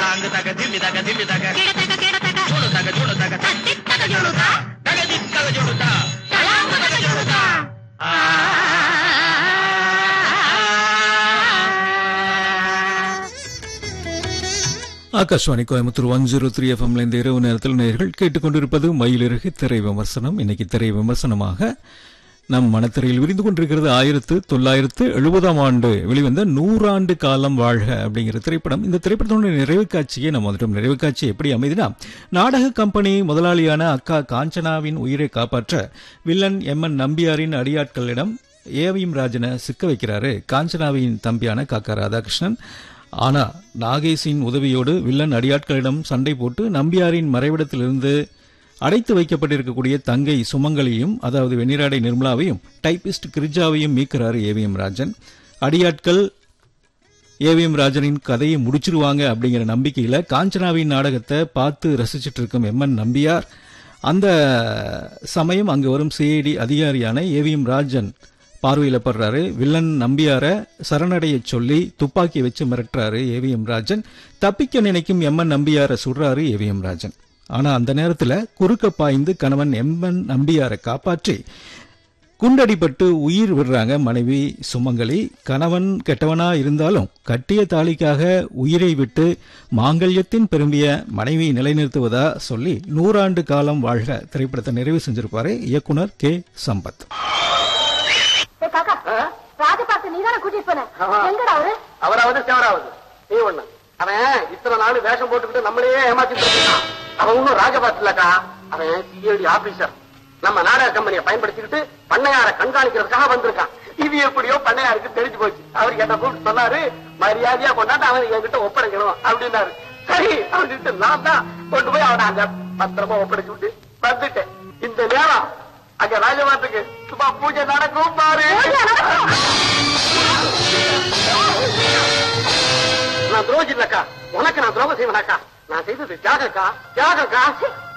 ಅಂಗ ತಗ ದಿಮ್ಮಿ ತಗ ದಿಮ್ಮಿ ತಗ ಕಿಡತಕ ಕಿಡತಕ ಜೋಡು ತಗ ಜೋಡು ತಗ ತತ್ತಿತ್ತಕ ಜೋಡುಕ ತಗ ದಿಕ್ ತಗ ಜೋಡು ತ ತಲಾಂಬತಕ ಜೋಡುಕ ಆ. Akashvani Coimbatore one zero three எஃப்எம்ல இந்த இரவு நேரத்தில் நேர்கள் கேட்டுக்கொண்டிருப்பது மயிலிறகு திரை விமர்சனம் இன்னைக்கு திரை விமர்சனமாக நம் மனத்திரையில் விரிந்து கொண்டிருக்கிறது ஆயிரத்து தொள்ளாயிரத்து எழுபதாம் ஆண்டு வெளிவந்த நூறாண்டு காலம் வாழ்க அப்படிங்கிற திரைப்படம் இந்த திரைப்படத்தோட நிறைவு காட்சியை நம்ம வந்துட்டோம் நிறைவு காட்சி எப்படி அமைதுனா நாடக கம்பெனி முதலாளியான அக்கா காஞ்சனாவின் உயிரை காப்பாற்ற வில்லன் எம் என் நம்பியாரின் அடியாட்களிடம் ஏவிஎம் ராஜனை சிக்க வைக்கிறாரு காஞ்சனாவின் தம்பியான காக்கா ராதாகிருஷ்ணன் ஆனா நாகேஷின் உதவியோடு வில்லன் அடியாட்களிடம் சண்டை போட்டு நம்பியாரின் மறைவிடத்திலிருந்து அடைத்து வைக்கப்பட்டிருக்கக்கூடிய தங்கை சுமங்கலியும் அதாவது வெண்ணிராடை நிர்மலாவையும் டைபிஸ்ட் கிரிஜாவையும் மீட்கிறாரு ஏவிஎம் ராஜன் அடியாட்கள் ஏவிஎம் ராஜனின் கதையை முடிச்சிருவாங்க அப்படிங்கிற நம்பிக்கையில காஞ்சனாவின் நாடகத்தை பார்த்து ரசிச்சிட்டு இருக்கும் எம்என் நம்பியார் அந்த சமயம் அங்கு வரும் சிஐடி அதிகாரியான ஏவிஎம் ராஜன் பார்வையில படுறாரு வில்லன் நம்பியார சரணடைய சொல்லி துப்பாக்கி வச்சு மிரட்டுறாரு ஏவிஎம் ராஜன் தப்பிக்க நினைக்கும் எம்என் நம்பியார சுடுறாரு ஏவிஎம் ராஜன் ஆனா அந்த நேரத்துல குறுக்க பாய்ந்து கணவன் எம்என் நம்பியாரை காப்பாற்றி குண்டடிபட்டு உயிர் விடுறாங்க மனைவி சுமங்கலி கணவன் கெட்டவனா இருந்தாலும் கட்டிய தாலிக்காக உயிரை விட்டு மாங்கல்யத்தின் பெரும்பிய மனைவி நிலைநிறுத்துவதா சொல்லி நூறாண்டு காலம் வாழ்க திரைப்படத்தை நிறைவு செஞ்சிருப்பாரு இயக்குனர் கே சம்பத் ஏய் காக்கா ராஜ பார்த்து நீ தானே கூட்டிட்டு போன எங்கடா அவரு அவராவது சேவராவது நீ ஒண்ணு அவன் இத்தனை நாள் வேஷம் போட்டுக்கிட்டு நம்மளையே ஏமாத்திட்டு இருக்கான் அவன் ஒன்னும் ராஜபாத் இல்லக்கா அவன் சிஐடி ஆபீசர் நம்ம நாடக கம்பெனியை பயன்படுத்திக்கிட்டு பண்ணையார கண்காணிக்கிறதுக்காக வந்திருக்கான் இது எப்படியோ பண்ணையாருக்கு தெரிஞ்சு போச்சு அவர் என்ன கூப்பிட்டு சொன்னாரு மரியாதையா கொண்டாந்து அவன் என்கிட்ட ஒப்படைக்கணும் அப்படின்னாரு சரி அவர்கிட்ட நான் தான் கொண்டு போய் அவனை அங்க பத்திரமா ஒப்படைச்சு விட்டு வந்துட்டேன் இந்த நேரம் அங்க ராஜபாத்துக்கு சும்மா பூஜை நடக்கும் பாரு நான் துரோகி இல்லக்கா உனக்கு நான் துரோகம் செய்வேனாக்கா நான் செய்தது தியாகக்கா தியாகக்கா